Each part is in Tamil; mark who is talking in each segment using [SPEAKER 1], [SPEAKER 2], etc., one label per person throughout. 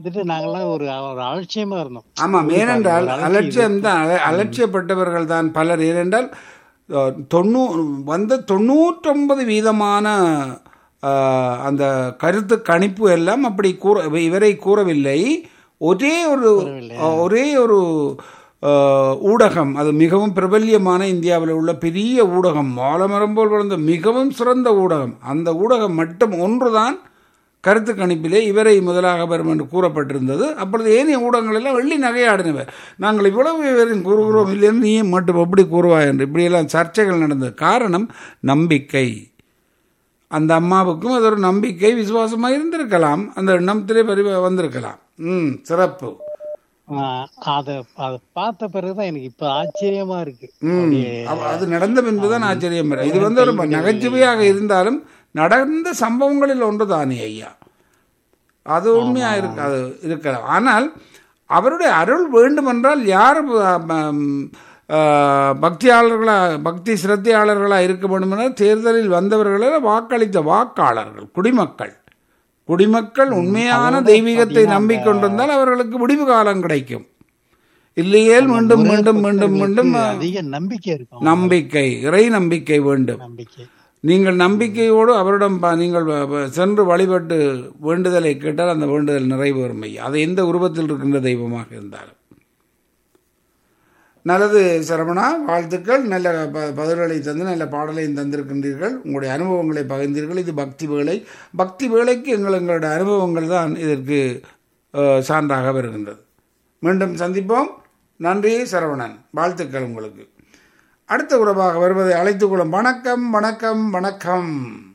[SPEAKER 1] வந்துட்டு நாங்கெல்லாம் ஒரு ஒரு அலட்சியமா இருந்தோம்
[SPEAKER 2] ஆமாம் ஏனென்றால் அலட்சியம் தான் அலட்சியப்பட்டவர்கள் தான் பலர் ஏனென்றால் அஹ், தொண்ணூ வந்த தொண்ணூற்றொன்பது வீதமான அஹ், அந்த கருத்து கணிப்பு எல்லாம் அப்படி கூற இவரை கூறவில்லை ஒரே ஒரு அஹ், ஒரே ஒரு அஹ், ஊடகம் அது மிகவும் பிரபல்யமான இந்தியாவில் உள்ள பெரிய ஊடகம் மாலமரம் போல் வளர்ந்த மிகவும் சிறந்த ஊடகம் அந்த ஊடகம் மட்டும் ஒன்றுதான் கருத்து கணிப்பிலே இவரை முதலாக வரும் என்று கூறப்பட்டிருந்தது அப்பொழுது ஏனைய ஊடகங்கள் எல்லாம் வெள்ளி நகையாடினவர் நாங்கள் இவ்வளவு இவரையும் கூறுகிறோம் இல்லைன்னு நீயும் மட்டும் எப்படி கூறுவாய் என்று இப்படியெல்லாம் சர்ச்சைகள் நடந்தது காரணம் நம்பிக்கை அந்த அம்மாவுக்கும் அது ஒரு நம்பிக்கை விசுவாசமாக இருந்திருக்கலாம் அந்த எண்ணத்திலே பரி வந்திருக்கலாம் ம் சிறப்பு
[SPEAKER 1] ஆஹ் அத அத பார்த்த பிறகுதான் எனக்கு இப்ப ஆச்சரியமா இருக்கு
[SPEAKER 2] ம் அவ- அது நடந்த பின்புதான் ஆச்சரியம் வரும். இது வந்து ஒரு நகைச்சுவையாக இருந்தாலும் நடந்த சம்பவங்களில் ஒன்று தானே ஐயா அது உண்மையா இருக்கு அது இருக்கலாம் ஆனால் அவருடைய அருள் வேண்டுமென்றால் யார் பக்தியாளர்களா பக்தி சிரத்தையாளர்களா இருக்க வேண்டுமென்றால் தேர்தலில் வந்தவர்களில் வாக்களித்த வாக்காளர்கள் குடிமக்கள் குடிமக்கள் உண்மையான தெய்வீகத்தை நம்பிக்கொண்டிருந்தால் அவர்களுக்கு விடிவு காலம் கிடைக்கும் இல்லையேல் மீண்டும் மீண்டும் மீண்டும் மீண்டும்
[SPEAKER 1] அதிக நம்பிக்கை இருக்கும்
[SPEAKER 2] நம்பிக்கை இறை நம்பிக்கை வேண்டும்
[SPEAKER 1] நம்பிக்கை
[SPEAKER 2] நீங்கள் நம்பிக்கையோடு அவரிடம் ப- நீங்கள் வ- வ- சென்று வழிபட்டு வேண்டுதலை கேட்டால் அந்த வேண்டுதல் நிறைவேறும் ஐயா அது எந்த உருவத்தில் இருக்கின்ற தெய்வமாக இருந்தாலும் நல்லது சரவணா வாழ்த்துக்கள் நல்ல ப- பதில்களை தந்து நல்ல பாடலையும் தந்திருக்கின்றீர்கள் உங்களுடைய அனுபவங்களை பகிர்ந்தீர்கள் இது பக்தி வேலை பக்தி வேலைக்கு எங்கள் எங்களுடைய அனுபவங்கள் தான் இதற்கு அஹ், சான்றாக வருகின்றது மீண்டும் சந்திப்போம் நன்றி சரவணன் வாழ்த்துக்கள் உங்களுக்கு அடுத்த உறவாக வருவதை அழைத்துக் கொள்ளும் வணக்கம் வணக்கம் வணக்கம்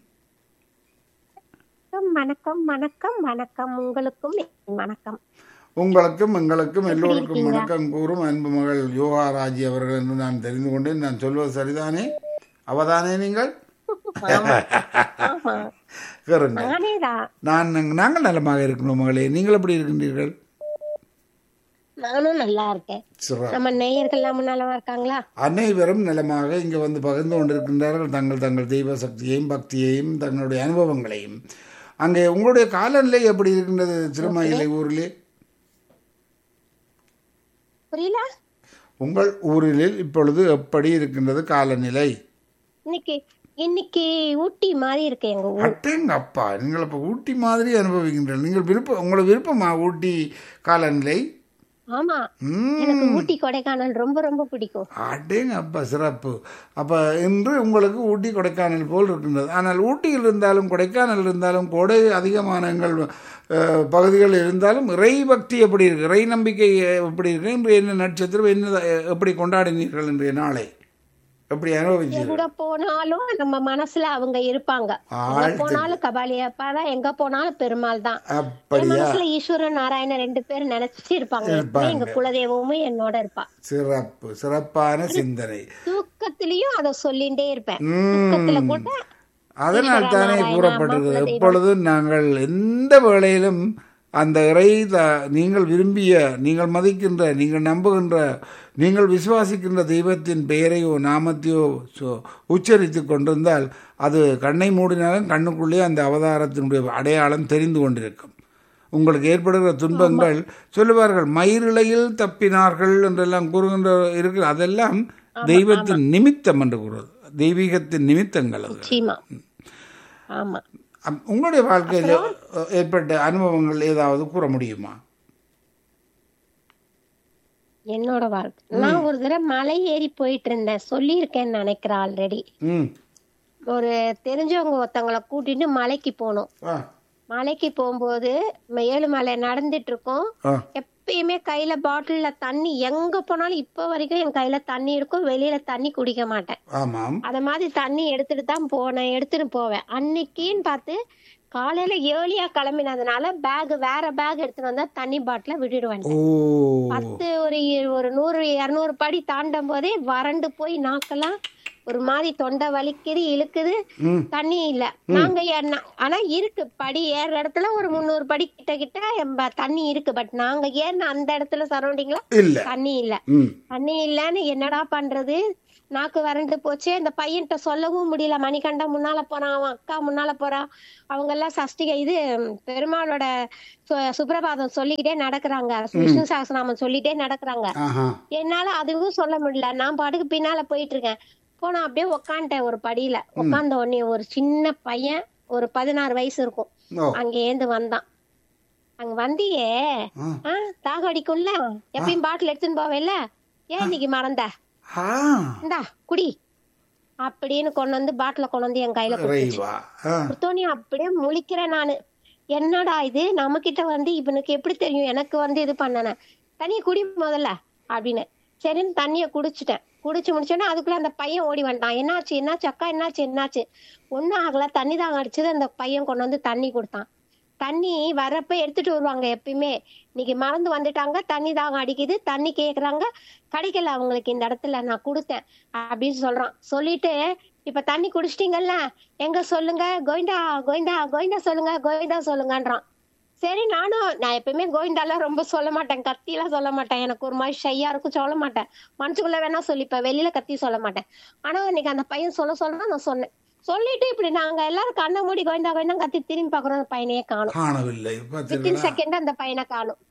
[SPEAKER 3] வணக்கம் வணக்கம் வணக்கம் உங்களுக்கும் என் வணக்கம்
[SPEAKER 2] உங்களுக்கும் எங்களுக்கும் எல்லோருக்கும் வணக்கம் கூறும் அன்பு மகள் யோகா ராஜி அவர்கள் என்று நான் தெரிந்து கொண்டேன் நான் சொல்வது சரிதானே அவதானே நீங்கள்
[SPEAKER 3] ஆமா
[SPEAKER 2] கேளுங்கள்
[SPEAKER 3] நானேதான்
[SPEAKER 2] நான் நாங்கள் நலமாக இருக்கணும் மகளே நீங்கள் எப்படி இருக்கின்றீர்கள்
[SPEAKER 3] நானும் நல்லா இருக்கேன்
[SPEAKER 2] சிறப்பு
[SPEAKER 3] நம்ம நேயர்கள் எல்லாம் நலமா இருக்காங்களா
[SPEAKER 2] அனைவரும் நலமாக இங்கே வந்து பகிர்ந்து கொண்டிருக்கின்றார்கள் தங்கள் தங்கள் தெய்வ சக்தியையும் பக்தியையும் தங்களுடைய அனுபவங்களையும் அங்கே உங்களுடைய காலநிலை எப்படி இருக்கின்றது திருமயிலை ஊரிலே
[SPEAKER 3] புரியல
[SPEAKER 2] உங்கள் ஊரில் இப்பொழுது எப்படி இருக்கின்றது காலநிலை
[SPEAKER 3] இன்னைக்கு இன்னைக்கு ஊட்டி மாதிரி இருக்கு எங்க ஊர்
[SPEAKER 2] அட்டேங்க அப்பா நீங்கள் இப்போ ஊட்டி மாதிரி அனுபவிக்கின்றீர்கள் நீங்கள் விருப்பம் உங்களுக்கு விருப்பமா ஊட்டி காலநிலை
[SPEAKER 3] ஆமா
[SPEAKER 2] ம்
[SPEAKER 3] எனக்கு ஊட்டி கொடைக்கானல் ரொம்ப ரொம்ப பிடிக்கும்
[SPEAKER 2] அடேங்க அப்பா சிறப்பு அப்போ இன்று உங்களுக்கு ஊட்டி கொடைக்கானல் போல் இருக்கின்றது ஆனால் ஊட்டியில் இருந்தாலும் கொடைக்கானல் இருந்தாலும் கொடை அதிகமான எங்கள் அஹ், பகுதிகள் இருந்தாலும் இறை பக்தி எப்படி இருக்கு இறை நம்பிக்கை எப்படி இருக்கு இன்று என்ன நட்சத்திரம் என்ன எப்படி கொண்டாடினீர்கள் இன்றைய நாளை எப்படி அனுபவிச்சீர்கள்
[SPEAKER 3] எங்க போனாலும் நம்ம மனசுல அவங்க இருப்பாங்க எங்க
[SPEAKER 2] ஆழ்த்து.
[SPEAKER 3] போனாலும் கபாலியப்பா தான் எங்க போனாலும் பெருமாள் தான் என்
[SPEAKER 2] அப்படியா
[SPEAKER 3] மனசுல ஈஸ்வரன் நாராயணன் ரெண்டு பேரும் நினைச்சு இருப்பாங்க எப்பவும் எங்க குலதெய்வமும் என்னோட இருப்பா
[SPEAKER 2] சிறப்பு சிறப்பான சிந்தனை
[SPEAKER 3] தூக்கத்திலயும் அத சொல்லிட்டே இருப்பேன்
[SPEAKER 2] ம்.
[SPEAKER 3] தூக்கத்துல கூட
[SPEAKER 2] அதனால் தானே
[SPEAKER 3] நாராயணா,
[SPEAKER 2] கூறப்பட்டிருக்கிறது
[SPEAKER 3] அம்மா,
[SPEAKER 2] எப்பொழுதும் நாங்கள் எந்த வேளையிலும் அந்த இறை த- நீங்கள் விரும்பிய நீங்கள் மதிக்கின்ற நீங்கள் நம்புகின்ற நீங்கள் விசுவாசிக்கின்ற தெய்வத்தின் பெயரையோ நாமத்தையோ சொ- உச்சரித்துக் கொண்டிருந்தால் அது கண்ணை மூடினாலும் கண்ணுக்குள்ளே அந்த அவதாரத்தினுடைய அடையாளம் தெரிந்து கொண்டிருக்கும் உங்களுக்கு ஏற்படுகிற துன்பங்கள் சொல்லுவார்கள் மயிரிழையில் தப்பினார்கள் என்றெல்லாம் கூறுகின்ற இருக்கு அதெல்லாம் தெய்வத்தின் நிமித்தம் என்று கூறுவது தெய்வீகத்தின் நிமித்தங்கள் அது
[SPEAKER 3] நிச்சயமா ஆமா
[SPEAKER 2] அப்- உங்களுடைய வாழ்க்கையில் அஹ், ஏற்பட்ட அனுபவங்கள் ஏதாவது கூற முடியுமா
[SPEAKER 3] என்னோட வாழ்க்கை நான் ஒரு தடவை மலை ஏறி போயிட்டு இருந்தேன் சொல்லியிருக்கேன்னு நினைக்கிறேன் ஆல்ரெடி
[SPEAKER 2] ம்
[SPEAKER 3] ஒரு தெரிஞ்சவங்க ஒருத்தவங்களை கூட்டிட்டு மலைக்கு போனோம்
[SPEAKER 2] ஆ
[SPEAKER 3] மலைக்கு போகும்போது ம- ஏழுமலை நடந்துட்டு இருக்கோம்
[SPEAKER 2] ஆ
[SPEAKER 3] எப்பயுமே கையில பாட்டில்ல தண்ணி எங்க போனாலும் இப்ப வரைக்கும் என் கையில தண்ணி இருக்கும் வெளியில தண்ணி குடிக்க மாட்டேன்
[SPEAKER 2] ஆமாம்
[SPEAKER 3] அத மாதிரி தண்ணி எடுத்துட்டு தான் போனேன் எடுத்துட்டு போவேன் அன்னைக்குன்னு பார்த்து காலையில ஏர்லியா கிளம்பினதுனால பேக் வேற பேக் எடுத்துட்டு வந்தா தண்ணி பாட்டில விட்டுடுவேன்
[SPEAKER 2] ஓ
[SPEAKER 3] பத்து ஒரு இ- ஒரு நூறு இருநூறு படி தாண்டும் போதே வறண்டு போய் நாக்கெல்லாம் ஒரு மாதிரி தொண்டை வலிக்குது இழுக்குது
[SPEAKER 2] ம்
[SPEAKER 3] தண்ணி இல்ல நாங்க ஏறினா ஆனா இருக்கு படி ஏறுற இடத்துல ஒரு முந்நூறு படி கிட்ட கிட்ட எம்ப- தண்ணி இருக்கு பட் நாங்க ஏறின அந்த இடத்துல சரௌண்டிங்ல
[SPEAKER 2] இல்லை
[SPEAKER 3] தண்ணி இல்ல
[SPEAKER 2] ம்
[SPEAKER 3] தண்ணி இல்லன்னு என்னடா பண்றது நாக்கு வறண்டு போச்சு அந்த பையன்கிட்ட சொல்லவும் முடியல மணிகண்டா முன்னால போறான் அவன் அக்கா முன்னால போறான் அவங்க எல்லாம் சஷ்டிகை இது ம், பெருமாளோட சு- சுப்ரபாதம் சொல்லிக்கிட்டே நடக்கிறாங்க விஷ்ணு சகஸ்ரநாமம் சொல்லிட்டே நடக்கிறாங்க
[SPEAKER 2] ஆஹா
[SPEAKER 3] என்னால அதுவும் சொல்ல முடியல நான் பாட்டுக்கு பின்னால போயிட்டு இருக்கேன் போனா அப்படியே உக்காந்துட்டேன் ஒரு படியில உட்கார்ந்த உடனே ஒரு சின்ன பையன் ஒரு பதினாறு வயசு இருக்கும்
[SPEAKER 2] ஓ
[SPEAKER 3] அங்க ஏந்து வந்தான் அங்க வந்தியே
[SPEAKER 2] ஆ.
[SPEAKER 3] ஆ, தாகம் அடிக்கும்ல எப்பயும் பாட்டில் எடுத்துன்னு போவேல்ல ஏன் இன்னைக்கு மறந்த
[SPEAKER 2] ஆ
[SPEAKER 3] இந்தா குடி அப்படின்னு கொண்டு வந்து பாட்டில கொண்டு வந்து என் கையில கொடுத்துச்சு
[SPEAKER 2] இறைவா ஆ
[SPEAKER 3] கொடுத்தோன்னே அப்படியே முழிக்கிறேன் நானு என்னடா இது நம்ம கிட்ட வந்து இவனுக்கு எப்படி தெரியும் எனக்கு வந்து இது பண்ணன தண்ணிய குடி முதல்ல அப்படின்னு சரின்னு தண்ணிய குடிச்சிட்டேன் குடிச்சு முடிச்சோன்னே அதுக்குள்ள அந்த பையன் ஓடி வந்துட்டான் என்னாச்சு என்னாச்சு அக்கா என்னாச்சு என்னாச்சு ஒண்ணும் ஆகல தண்ணி தாங்க அடிச்சது அந்த பையன் கொண்டு வந்து தண்ணி கொடுத்தான் தண்ணி வரப்ப எடுத்துட்டு வருவாங்க எப்பயுமே இன்னைக்கு மறந்து வந்துட்டாங்க தண்ணி தாகம் அடிக்குது தண்ணி கேக்குறாங்க கிடைக்கல அவங்களுக்கு இந்த இடத்துல நான் கொடுத்தேன் அப்படின்னு சொல்றான் சொல்லிட்டு இப்ப தண்ணி குடிச்சிட்டீங்கல்ல எங்க சொல்லுங்க கோவிந்தா கோவிந்தா கோவிந்தா சொல்லுங்க கோவிந்தா சொல்லுங்கன்றான் சரி நானும் நான் எப்பயுமே கோவிந்தாலாம் ரொம்ப சொல்ல மாட்டேன் கத்தி எல்லாம் சொல்ல மாட்டேன் எனக்கு ஒரு மாதிரி ஷையா இருக்கும் சொல்ல மாட்டேன் மனசுக்குள்ள வேணா சொல்லிப்பேன் வெளியில கத்தி சொல்ல மாட்டேன் ஆனா இன்னைக்கு அந்த பையன் சொல்ல சொல்ல நான் சொன்னேன் சொல்லிட்டு இப்படி நாங்க எல்லாரும் கண்ணை மூடி கோவிந்தா கோவிந்தா கத்தி திரும்பி பாக்குறோம் அந்த பையனையே காணும்
[SPEAKER 2] காணவில்லை
[SPEAKER 3] வித்தின்
[SPEAKER 2] பார்த்தீங்களா
[SPEAKER 3] செகண்ட் அந்த பையனை காணும்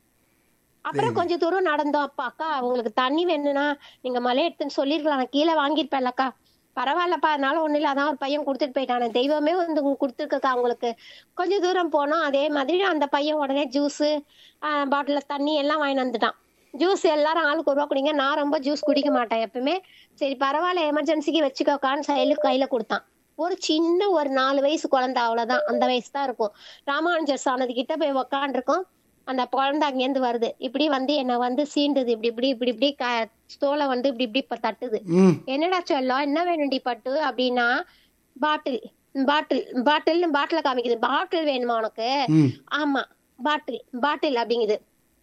[SPEAKER 3] அப்புறம் கொஞ்ச தூரம் நடந்தோம் அப்பா அக்கா உங்களுக்கு தண்ணி வேணும்னா நீங்க மலை எடுத்துன்னு சொல்லிருக்கலாம் நான் கீழே வாங்கியிருப்பேன்லக்கா பரவாயில்லப்பா அதனால ஒண்ணு இல்ல அதான் ஒரு பையன் கொடுத்துட்டு போயிட்டானே தெய்வமே வந்து உங்களுக்கு கொடுத்துருக்கக்கா உங்களுக்கு கொஞ்ச தூரம் போனோம் அதே மாதிரி அந்த பையன் உடனே ஜூஸ் பாட்டில தண்ணி எல்லாம் வாங்கிட்டு வந்துட்டான் ஜூஸ் எல்லாரும் ஆளுக்கு ஒரு ரூபா குடிங்க நான் ரொம்ப ஜூஸ் குடிக்க மாட்டேன் எப்பவுமே சரி பரவாயில்ல எமர்ஜென்சிக்கு வச்சுக்கோக்கான்னு சைலு கையில கொடுத்தான் ஒரு சின்ன ஒரு நாலு வயசு குழந்தை அவ்வளவுதான் அந்த வயசு தான் இருக்கும் ராமானுஜர் சானது கிட்ட போய் உக்காண்டிருக்கோம் அந்த குழந்தை அங்கேருந்து வருது இப்படி வந்து என்ன வந்து சீண்டுது இப்படி இப்படி இப்படி இப்படி க தோலை வந்து இப்படி இப்படி இப்ப தட்டுது
[SPEAKER 2] ம்
[SPEAKER 3] என்னடா சொல்லம் என்ன வேணும்டி பட்டு அப்படின்னா பாட்டில் பாட்டில் பாட்டில் பாட்டில காமிக்குது பாட்டில் வேணுமா உனக்கு
[SPEAKER 2] ம்
[SPEAKER 3] ஆமா பாட்டில் பாட்டில் அப்படிங்குது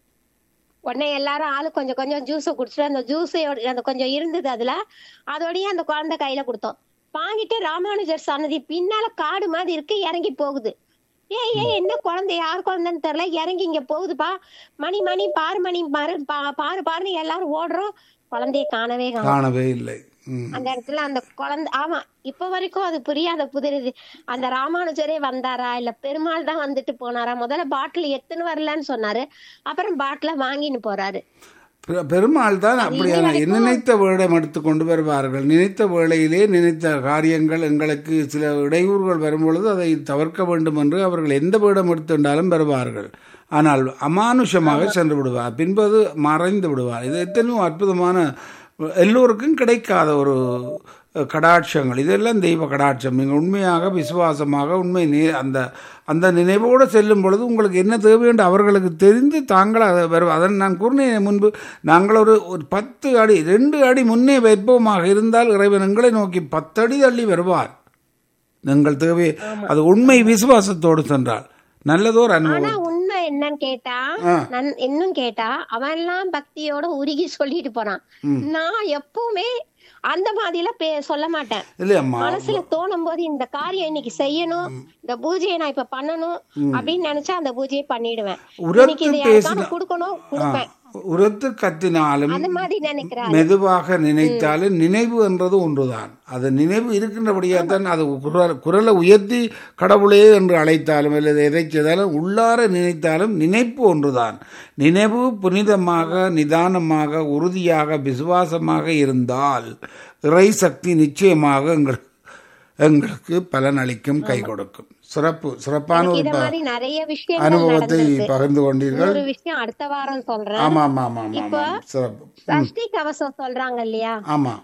[SPEAKER 3] உடனே எல்லாரும் ஆளு கொஞ்சம் கொஞ்சம் ஜூஸை குடிச்சிட்டு அந்த ஜூஸ் அந்த கொஞ்சம் இருந்தது அதுல அதோடய அந்த குழந்தை கையில கொடுத்தோம் வாங்கிட்டு ராமானுஜர் சன்னதி பின்னால காடு மாதிரி இருக்கு இறங்கி போகுது ஏய் ஏய் என்ன குழந்தை யார் குழந்தைன்னு தெரியல இறங்கி இங்க போகுதுப்பா மணி மணி பாரு மணி பாரு பா- பாரு பாருன்னு எல்லாரும் ஓடுறோம் குழந்தைய காணவே காணோம்
[SPEAKER 2] காணவே இல்லை ம்
[SPEAKER 3] அந்த இடத்துல அந்த குழந்தை ஆமா இப்ப வரைக்கும் அது புரியாத புதிருது அந்த ராமானுஜரே வந்தாரா இல்ல பெருமாள் தான் வந்துட்டு போனாரா முதல்ல பாட்டில் எத்துன்னு வரலன்னு சொன்னாரு அப்புறம் பாட்டில வாங்கின்னு போறாரு
[SPEAKER 2] பெ- பெருமாள் தான் அப்படியான நினைத்த வேடம் எடுத்து கொண்டு வருவார்கள் நினைத்த வேளையிலே நினைத்த காரியங்கள் எங்களுக்கு சில இடையூறுகள் வரும்பொழுது அதை தவிர்க்க வேண்டும் என்று அவர்கள் எந்த வேடம் எடுத்துட்டாலும் வருவார்கள் ஆனால் அமானுஷமாக சென்று விடுவார் பின்பது மறைந்து விடுவார் இது எத்தனையோ அற்புதமான எல்லோருக்கும் கிடைக்காத ஒரு அஹ், கடாட்சங்கள் இதெல்லாம் தெய்வ கடாட்சம் நீங்கள் உண்மையாக விசுவாசமாக உண்மை நே அந்த அந்த நினைவோடு செல்லும் பொழுது உங்களுக்கு என்ன தேவை என்று அவர்களுக்கு தெரிந்து தாங்கள் அதை வரும் அதன் நான் கூறினேன் முன்பு நாங்கள் ஒரு ஒரு பத்து அடி ரெண்டு அடி முன்னே வைப்போமாக இருந்தால் இறைவன் எங்களை நோக்கி பத்தடி தள்ளி வருவார் எங்கள் தேவை அது உண்மை விசுவாசத்தோடு சென்றால் நல்லதோர்
[SPEAKER 3] ஆனா
[SPEAKER 2] அனுபவம்
[SPEAKER 3] உண்மை என்னன்னு கேட்டா
[SPEAKER 2] ஆ.
[SPEAKER 3] நான் இன்னும் கேட்டா அவன் எல்லாம் பக்தியோட உருகி சொல்லிட்டு போறான் நான் எப்பவுமே அந்த மாதிரி எல்லாம் பே- சொல்ல மாட்டேன்
[SPEAKER 2] இல்லையம்மா
[SPEAKER 3] மனசுல தோணும் போது இந்த காரியம் இன்னைக்கு செய்யணும் இந்த பூஜையை நான் இப்ப பண்ணணும் அப்படின்னு நினைச்சா அந்த பூஜையை பண்ணிடுவேன்
[SPEAKER 2] உரத்து
[SPEAKER 3] இன்னைக்கு இது
[SPEAKER 2] பேசின-
[SPEAKER 3] யாருக்காவது கொடுக்கணும் கொடுப்பேன்
[SPEAKER 2] உரத்து கத்தினாலும்
[SPEAKER 3] அந்த மாதிரி நினைக்கிறேன்
[SPEAKER 2] மெதுவாக நினைத்தாலும் நினைவு என்றது ஒன்றுதான் அது நினைவு இருக்கின்றபடியாக தான் அது குரல் குரலை உயர்த்தி கடவுளே என்று அழைத்தாலும் அல்லது எதை செய்தாலும் உள்ளார நினைத்தாலும் நினைப்பு ஒன்றுதான் நினைவு புனிதமாக நிதானமாக உறுதியாக விசுவாசமாக இருந்தால் இறை சக்தி நிச்சயமாக எங்களுக்கு எங்களுக்கு பலன் அளிக்கும் கை கொடுக்கும் சிறப்பு சிறப்பான ஒரு
[SPEAKER 3] இத
[SPEAKER 2] ப-
[SPEAKER 3] மாதிரி நிறைய விஷயங்கள்
[SPEAKER 2] அனுபவத்தை
[SPEAKER 3] நடந்திருக்கு
[SPEAKER 2] பகிர்ந்து கொண்டீர்கள்
[SPEAKER 3] ஒரு விஷயம் அடுத்த வாரம் சொல்றேன்
[SPEAKER 2] ஆமா ஆமா ஆமா ஆமா ஆமா சிறப்பு
[SPEAKER 3] சஷ்டி கவசம் சொல்றாங்க இல்லையா
[SPEAKER 2] ஆமா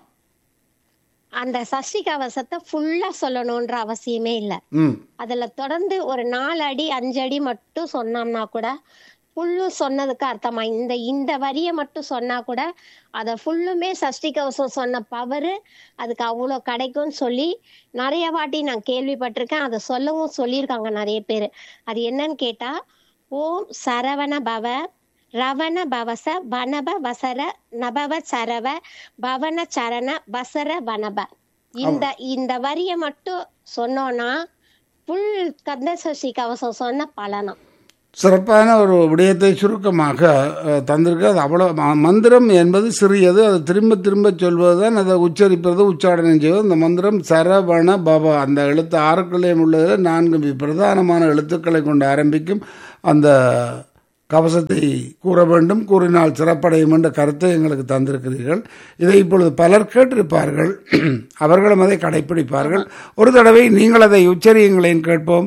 [SPEAKER 3] அந்த சஷ்டி கவசத்தை ஃபுல்லா சொல்லணும்ன்ற அவசியமே இல்ல
[SPEAKER 2] ம்
[SPEAKER 3] அதுல தொடர்ந்து ஒரு நாலு அடி அஞ்சு அடி மட்டும் சொன்னோம்னா கூட ஃபுல்லும் சொன்னதுக்கு அர்த்தமா இந்த இந்த வரியை மட்டும் சொன்னா கூட அத ஃபுல்லுமே சஷ்டி கவசம் சொன்ன பவரு அதுக்கு அவ்வளோ கிடைக்கும்னு சொல்லி நிறைய வாட்டி நான் கேள்விப்பட்டிருக்கேன் அதை சொல்லவும் சொல்லியிருக்காங்க நிறைய பேர் அது என்னன்னு கேட்டா ஓம் சரவண பவ ரவண பவச வனப வசர நபவ சரவ பவன சரண வசர வனப இந்த இந்த வரியை மட்டும் சொன்னோம்னா ஃபுல் கந்த சஷ்டி கவசம் சொன்ன பலனம்
[SPEAKER 2] சிறப்பான ஒரு விடயத்தை சுருக்கமாக அஹ், தந்திருக்கு அது அவ்வளோ ம- மந்திரம் என்பது சிறியது அது திரும்ப திரும்ப சொல்வதுதான் அதை உச்சரிப்பது உச்சாடனம் செய்வது அந்த மந்திரம் சரவண பவ அந்த எழுத்து ஆறுக்களையும் உள்ளதில் நான்கு வி- பிரதானமான எழுத்துக்களை கொண்டு ஆரம்பிக்கும் அந்த கவசத்தை கூற வேண்டும் கூறினால் சிறப்படையும் என்ற கருத்தை எங்களுக்கு தந்திருக்கிறீர்கள் இதை இப்பொழுது பலர் கேட்டிருப்பார்கள் அவர்களும் அதை கடைப்பிடிப்பார்கள் ஒரு தடவை நீங்கள் அதை உச்சரியுங்களேன் கேட்போம்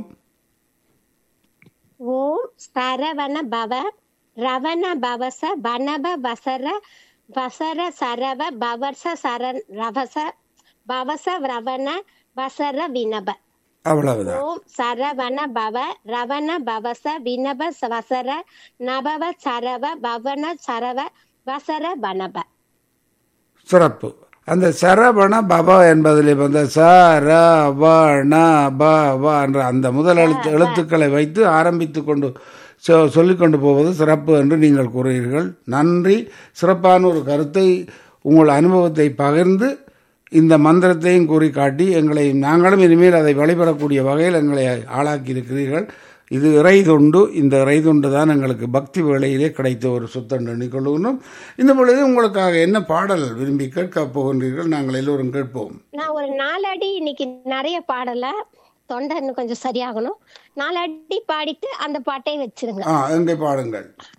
[SPEAKER 3] ஓம் சரவண பவ ரவண பவச வனப வசர வசர சரவ பவர்ச சரண் ரவச பவச ரவண வசர வினப
[SPEAKER 2] அவ்வளவுதான்
[SPEAKER 3] ஓம் சரவண பவ ரவண பவச வினப வசர நபவ சரவ பவன சரவ வசர வனப
[SPEAKER 2] சிறப்பு அந்த சரவண பவ என்பதில் வந்த சரவண பவ என்ற அந்த முதல் எழுத்து எழுத்துக்களை வைத்து ஆரம்பித்து கொண்டு சொ- சொல்லிக் கொண்டு போவது சிறப்பு என்று நீங்கள் கூறுகிறீர்கள் நன்றி சிறப்பான ஒரு கருத்தை உங்கள் அனுபவத்தை பகிர்ந்து இந்த மந்திரத்தையும் கூறி காட்டி எங்களை நாங்களும் இனிமேல் அதை வழிபடக்கூடிய வகையில் எங்களை ஆளாக்கி இருக்கிறீர்கள் இது இறைதுண்டு இந்த இறைதுண்டு தான் எங்களுக்கு பக்தி வேளையிலே கிடைத்த ஒரு சுத்தம் எண்ணிக்கொள்ளுகிறோம் இந்த பொழுது உங்களுக்காக என்ன பாடல் விரும்பி கேட்க போகின்றீர்கள் நாங்கள் எல்லோரும் கேட்போம்
[SPEAKER 3] நான் ஒரு நாலடி இன்னைக்கு நிறைய பாடல தொண்டை இன்னும் கொஞ்சம் சரியாகணும் நாலடி பாடிட்டு அந்த பாட்டை வச்சிருங்க
[SPEAKER 2] ஆ எங்கே பாடுங்கள்